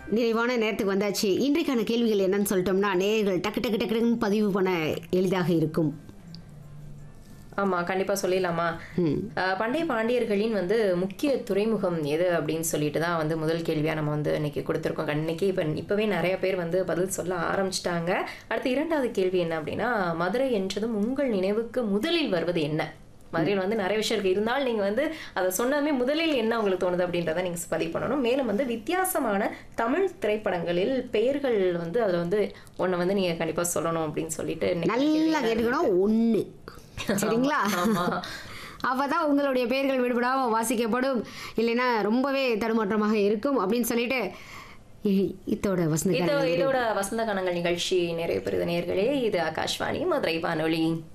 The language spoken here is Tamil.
நிறைவான நேரத்துக்கு வந்தாச்சு இன்றைக்கான கேள்விகள் என்னன்னு சொல்லிட்டோம்னா நேயர்கள் டக்கு டக்கு டக்கு டக்குன்னு பதிவு பண்ண எளிதாக இருக்கும் ஆமா கண்டிப்பா சொல்லிடலாமா ம். அஹ், பண்டைய பாண்டியர்களின் வந்து முக்கிய துறைமுகம் எது அப்படின்னு சொல்லிட்டு தான் வந்து முதல் கேள்வியா நம்ம வந்து இன்னைக்கு கொடுத்துருக்கோம் இன்னைக்கு இப்ப இப்பவே நிறைய பேர் வந்து பதில் சொல்ல ஆரம்பிச்சிட்டாங்க அடுத்து இரண்டாவது கேள்வி என்ன அப்படின்னா மதுரை என்றதும் உங்கள் நினைவுக்கு முதலில் வருவது என்ன மதுரையில் வந்து நிறைய விஷயம் இருக்கு இருந்தாலும் நீங்க வந்து அதை சொன்னதுமே முதலில் என்ன உங்களுக்கு தோணுது அப்படின்றத நீங்க பதிவு பண்ணணும் மேலும் வந்து வித்தியாசமான தமிழ் திரைப்படங்களில் பெயர்கள் வந்து அதுல வந்து ஒண்ணு வந்து நீங்க கண்டிப்பா சொல்லணும் அப்படின்னு சொல்லிட்டு இன்னைக்கு நல்லா கேட்டுக்கணும் ஒன்று சரிங்களா ஆமா அப்பதான் உங்களுடைய பெயர்கள் விடுபடாமல் வாசிக்கப்படும் இல்லைன்னா ரொம்பவே தடுமாற்றமாக இருக்கும் அப்படின்னு சொல்லிட்டு இ- இத்தோட வசந்த இதோ இதோட வசந்த கணங்கள் நிகழ்ச்சி நிறைவு பெறுத நேர்களே இது ஆகாஷ்வாணி மதுரை வானொலி